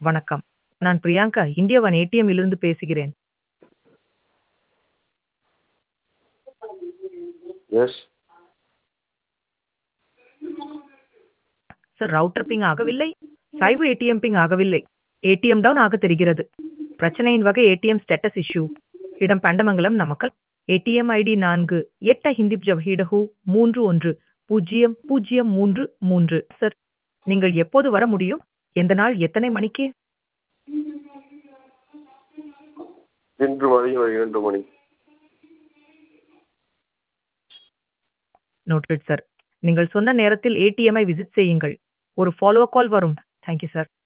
வணக்கம். நான் Priyanka, India one ATM இலிருந்து பேசுகிறேன். எஸ். சார் ரவுட்டர் பிங் ஆகவில்லை. சைபர் ஏடிஎம் பிங் ஆகவில்லை. ஏடிஎம் டவுன் ஆக தெரிகிறது. பிரச்சனையின் வகை ஏடிஎம் ஸ்டேட்டஸ் இஷ்யூ. இடம் பண்டமங்கலம் நமக்கல். ஏடிஎம் ஐடி நான்கு எட்ட ஹிந்திப் ஜவஹீடஹு மூன்று ஒன்று பூஜ்ஜியம் பூஜ்ஜியம் மூன்று மூன்று. சார், நீங்கள் எப்போது வர முடியும்? எந்த நாள் எத்தனை மணிக்கு? இன்று மதியம் 2 மணி. Noted sir. நீங்கள் சொன்ன நேரத்தில் ஏடிஎம்மை விசிட் செய்யுங்கள். ஒரு ஃபாலோ கால் வரும். Thank you sir.